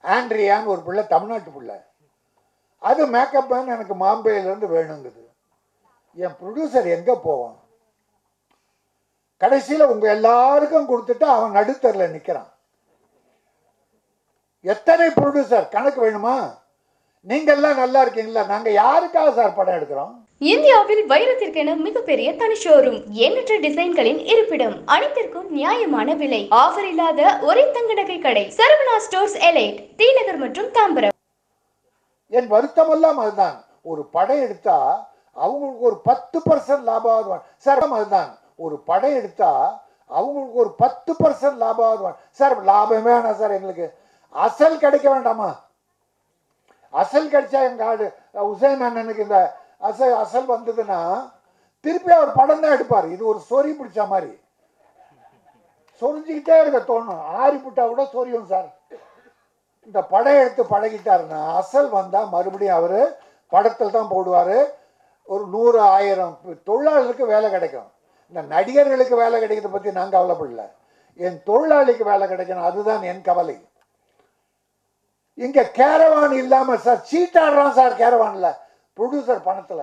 ஆண்ட்ரியான்னு ஒரு பிள்ளை தமிழ்நாட்டு பிள்ளை அது மேக்கப் மேன் எனக்கு மாம்பேயிலேருந்து வேணுங்குது என் ப்ரொடியூசர் எங்கே போவான் கடைசியில் உங்க எல்லாருக்கும் கொடுத்துட்டு அவன் நடுத்தரில் நிற்கிறான் எத்தனை ப்ரொடியூசர் கணக்கு வேணுமா நீங்க எல்லாம் நல்லா இருக்கீங்களா நாங்க யாருக்காக சார் படம் எடுக்கிறோம் இந்தியாவில் வைரத்திற்கென மிகப்பெரிய தனி ஷோரூம் எண்ணற்ற டிசைன்களின் இருப்பிடம் அனைத்திற்கும் நியாயமான விலை ஆஃபர் இல்லாத ஒரே தங்க நகை கடை சரவணா ஸ்டோர்ஸ் எலைட் தீநகர் மற்றும் தாம்பரம் என் வருத்தமெல்லாம் அதுதான் ஒரு படம் எடுத்தா அவங்களுக்கு ஒரு பத்து பர்சன்ட் லாபம் வரும். சார் அதுதான் ஒரு படம் எடுத்தா அவங்களுக்கு ஒரு பத்து பர்சன்ட் லாபம் வரும். சார் லாபமே வேணாம் சார் எங்களுக்கு அசல் கிடைக்க வேண்டாமா அசல் கிடைச்சா எங்க ஆடு உசேன் அண்ணனுக்கு இந்த அசல் அசல் வந்ததுன்னா திருப்பி அவர் படம் தான் எடுப்பார் இது ஒரு சொறி பிடிச்ச மாதிரி சொரிஞ்சுக்கிட்டே இருக்க தோணும் ஆறி விட்டா கூட சொரியும் சார் இந்த படம் எடுத்து பழகிட்டாருன்னா அசல் வந்தா மறுபடியும் அவரு படத்தில் தான் போடுவாரு ஒரு நூறு ஆயிரம் தொழிலாளர்களுக்கு வேலை கிடைக்கும் இந்த நடிகர்களுக்கு வேலை கிடைக்கிறத பத்தி நான் கவலைப்படல என் தொழிலாளிக்கு வேலை கிடைக்கணும் அதுதான் என் கவலை இங்க கேரவான் இல்லாம சார் சீட்டாடுறான் சார் கேரவான்ல ப்ரொடியூசர் பணத்துல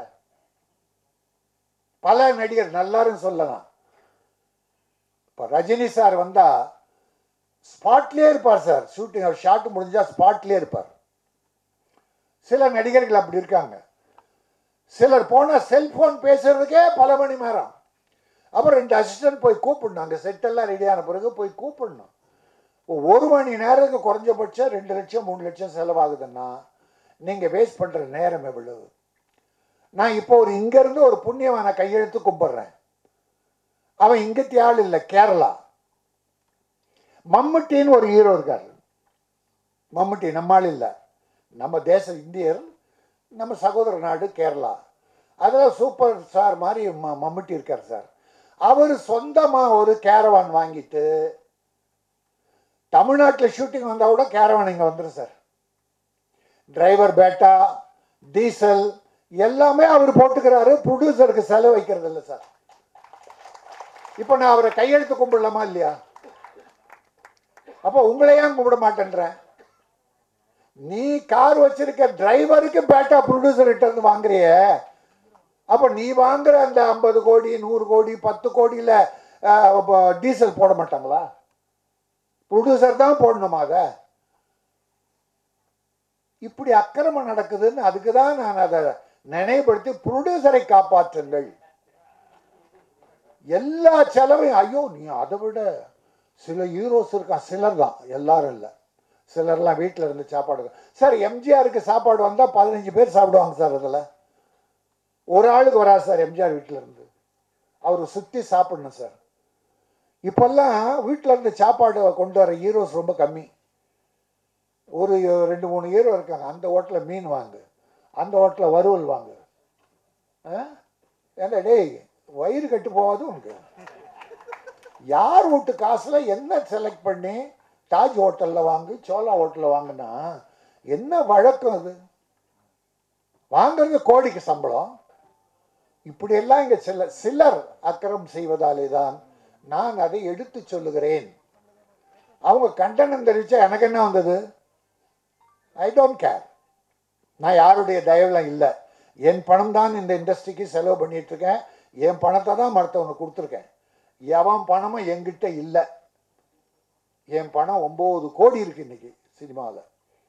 பல நடிகர் நல்லாரும் சொல்லலாம் இப்ப ரஜினி சார் வந்தா ஸ்பாட்லேயே இருப்பார் சார் ஷூட்டிங் அவர் ஷாட் முடிஞ்சா ஸ்பாட்லேயே இருப்பார் சில நடிகர்கள் அப்படி இருக்காங்க சிலர் போனால் செல்போன் பேசுறதுக்கே பல மணி நேரம் அப்புறம் ரெண்டு அசிஸ்டன்ட் போய் கூப்பிடணும் அங்கே செட்டெல்லாம் ரெடியான பிறகு போய் கூப்பிடணும் ஒரு மணி நேரத்துக்கு குறைஞ்சபட்சம் ரெண்டு லட்சம் மூணு லட்சம் செலவாகுதுன்னா நீங்கள் வேஸ்ட் பண்ணுற நேரம் எவ்வளவு நான் இப்போ ஒரு இங்கேருந்து ஒரு புண்ணியவான கையெழுத்து கும்பிட்றேன் அவன் இங்கத்தி ஆள் இல்லை கேரளா மம்முட்டின்னு ஒரு ஹீரோ இருக்கார் மம்முட்டி நம்மால் இல்லை நம்ம தேச இந்தியர் நம்ம சகோதர நாடு கேரளா அதில் சூப்பர் ஸ்டார் மாதிரி ம மம்முட்டி இருக்கார் சார் அவர் சொந்தமாக ஒரு கேரவான் வாங்கிட்டு தமிழ்நாட்டில் ஷூட்டிங் வந்தால் கூட கேரவான் இங்கே வந்துடும் சார் டிரைவர் பேட்டா டீசல் எல்லாமே அவர் போட்டுக்கிறாரு ப்ரொடியூசருக்கு செலவு வைக்கிறது இல்லை சார் இப்போ நான் அவரை கையெழுத்து கும்பிடலாமா இல்லையா அப்போ உங்களை ஏன் கும்பிட மாட்டேன்றேன் நீ கார் வச்சிருக்க டிரைவருக்கு பேட்டா ப்ரொடியூசர் கிட்ட இருந்து வாங்குறிய அப்போ நீ வாங்குற அந்த ஐம்பது கோடி நூறு கோடி பத்து கோடியில் டீசல் போட மாட்டாங்களா ப்ரொடியூசர் தான் போடணுமா அதை இப்படி அக்கிரமம் நடக்குதுன்னு அதுக்கு தான் நான் அதை நினைவுபடுத்தி ப்ரொடியூசரை காப்பாற்றுங்கள் எல்லா செலவையும் ஐயோ நீ அதை விட சில ஹீரோஸ் இருக்கான் சிலர் தான் எல்லாரும் இல்லை சிலர்லாம் வீட்டில் இருந்து சாப்பாடு சார் எம்ஜிஆருக்கு சாப்பாடு வந்தால் பதினஞ்சு பேர் சாப்பிடுவாங்க சார் அதில் ஒரு ஆளுக்கு வராது சார் எம்ஜிஆர் வீட்டில் இருந்து அவர் சுற்றி சாப்பிடணும் சார் இப்போல்லாம் வீட்டில் இருந்து சாப்பாடு கொண்டு வர ஹீரோஸ் ரொம்ப கம்மி ஒரு ரெண்டு மூணு ஹீரோ இருக்காங்க அந்த ஹோட்டலில் மீன் வாங்கு அந்த ஹோட்டலில் வறுவல் வாங்கு ஆ ஏண்டா டேய் வயிறு கட்டு போகாது உனக்கு யார் வீட்டு காசில் என்ன செலக்ட் பண்ணி தாஜ் ஹோட்டலில் வாங்கு சோலா ஹோட்டலில் வாங்கினா என்ன வழக்கம் அது வாங்குறது கோடிக்கு சம்பளம் இப்படியெல்லாம் இங்கே சில சிலர் அக்கிரம் செய்வதாலே தான் நான் அதை எடுத்து சொல்லுகிறேன் அவங்க கண்டனம் தெரிவிச்சா எனக்கு என்ன வந்தது ஐ டோன்ட் கேர் நான் யாருடைய தயவுலாம் இல்லை என் பணம் தான் இந்த இண்டஸ்ட்ரிக்கு செலவு பண்ணிட்டு இருக்கேன் என் பணத்தை தான் மற்றவனுக்கு கொடுத்துருக்கேன் எவன் பணமும் என்கிட்ட இல்லை என் பணம் ஒம்பது கோடி இருக்கு இன்னைக்கு சினிமாவில்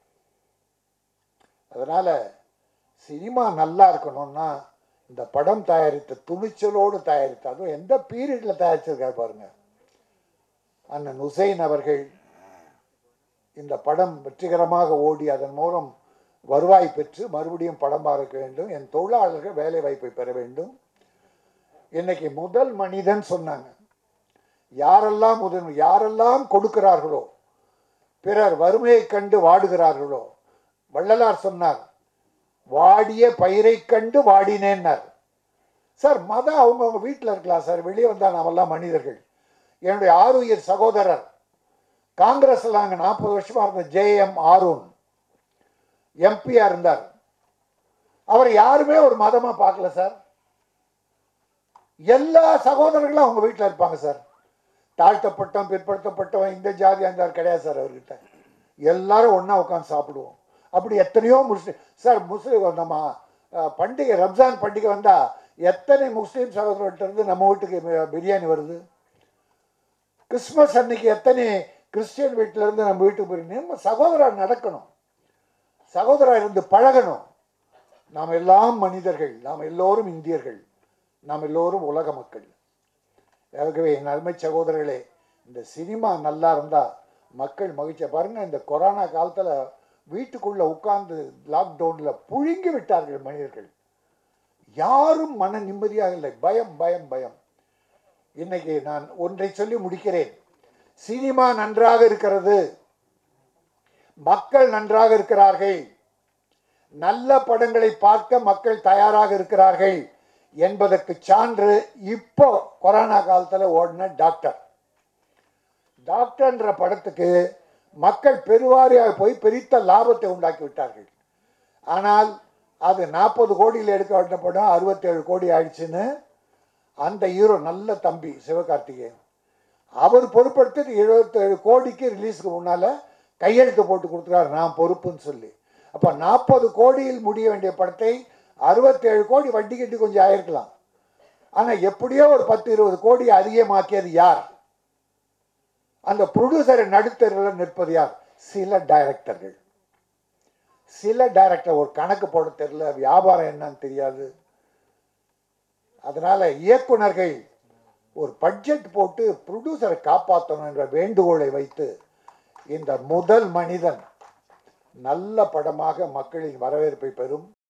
அதனால சினிமா நல்லா இருக்கணும்னா இந்த படம் தயாரித்த துணிச்சலோடு தயாரித்த அதுவும் எந்த பீரியட்ல தயாரிச்சிருக்காரு பாருங்க அண்ணன் ஹுசைன் அவர்கள் இந்த படம் வெற்றிகரமாக ஓடி அதன் மூலம் வருவாய் பெற்று மறுபடியும் படம் பார்க்க வேண்டும் என் தொழிலாளர்கள் வேலை வாய்ப்பை பெற வேண்டும் இன்னைக்கு முதல் மனிதன் சொன்னாங்க யாரெல்லாம் முதல் யாரெல்லாம் கொடுக்கிறார்களோ பிறர் வறுமையை கண்டு வாடுகிறார்களோ வள்ளலார் சொன்னார் வாடிய பயிரை கண்டு வாடினேன்னார் சார் மதம் அவங்கவுங்க வீட்டில் இருக்கலாம் சார் வெளியே வந்தால் நாமெல்லாம் மனிதர்கள் என்னுடைய ஆறுயிர் சகோதரர் காங்கிரஸில் நாங்கள் நாற்பது வருஷமாக இருந்த ஜேஎம் ஆரூன் எம்பியாக இருந்தார் அவர் யாருமே ஒரு மதமாக பார்க்கல சார் எல்லா சகோதரர்களும் அவங்க வீட்டில் இருப்பாங்க சார் தாழ்த்தப்பட்டவன் பிற்படுத்தப்பட்டவன் இந்த ஜாதி அந்த கிடையாது சார் அவர்கிட்ட எல்லாரும் ஒன்றா உட்காந்து சாப்பிடுவோம் அப்படி எத்தனையோ முஸ்லீம் சார் முஸ்லீம் நம்ம அஹ், பண்டிகை ரம்ஜான் பண்டிகை வந்தால் எத்தனை முஸ்லீம் சகோதரர்கிட்ட இருந்து நம்ம வீட்டுக்கு பி- பிரியாணி வருது கிறிஸ்மஸ் அன்னைக்கு எத்தனை கிறிஸ்டியன் வீட்டில இருந்து நம்ம வீட்டுக்கு போய் நம்ம சகோதரா நடக்கணும் சகோதரா இருந்து பழகணும் நாம் எல்லாம் மனிதர்கள் நாம் எல்லோரும் இந்தியர்கள் நாம் எல்லோரும் உலக மக்கள் ஆகவே என் அருமை சகோதரர்களே இந்த சினிமா நல்லா இருந்தால் மக்கள் மகிழ்ச்சியா பாருங்க இந்த கொரோனா காலத்தில் வீட்டுக்குள்ள உட்கார்ந்து லாக்டவுனில் புழுங்கி விட்டார்கள் மனிதர்கள் யாரும் மன நிம்மதியாக இல்லை பயம் பயம் பயம் இன்னைக்கு நான் ஒன்றை சொல்லி முடிக்கிறேன் சினிமா நன்றாக இருக்கிறது மக்கள் நன்றாக இருக்கிறார்கள் நல்ல படங்களை பார்க்க மக்கள் தயாராக இருக்கிறார்கள் என்பதற்கு சான்று இப்போ கொரோனா காலத்தில் ஓடின டாக்டர் டாக்டர்ன்ற படத்துக்கு மக்கள் பெருவாரியாக போய் பெரித்த லாபத்தை உண்டாக்கி விட்டார்கள் ஆனால் அது நாற்பது கோடியில் எடுக்க வேண்டிய படம் அறுபத்தேழு கோடி ஆயிடுச்சுன்னு அந்த ஹீரோ நல்ல தம்பி சிவகார்த்திகேயன் அவர் பொறுப்படுத்தி எழுபத்தேழு கோடிக்கு ரிலீஸ்க்கு முன்னால் கையெழுத்து போட்டு கொடுத்துருக்காரு நான் பொறுப்புன்னு சொல்லி அப்போ நாற்பது கோடியில் முடிய வேண்டிய படத்தை அறுபத்தேழு கோடி வட்டி கட்டி கொஞ்சம் ஆயிருக்கலாம் ஆனால் எப்படியோ ஒரு பத்து இருபது கோடி அதிகமாக்கியது யார் அந்த ப்ரொடியூசரை நடுத்தரில் நிற்பது யார் சில டைரக்டர்கள் சில டைரக்டர் ஒரு கணக்கு போட தெரியல வியாபாரம் என்னன்னு தெரியாது அதனால இயக்குனர்கள் ஒரு பட்ஜெட் போட்டு ப்ரொடியூசரை காப்பாற்றணும் என்ற வேண்டுகோளை வைத்து இந்த முதல் மனிதன் நல்ல படமாக மக்களின் வரவேற்பை பெறும்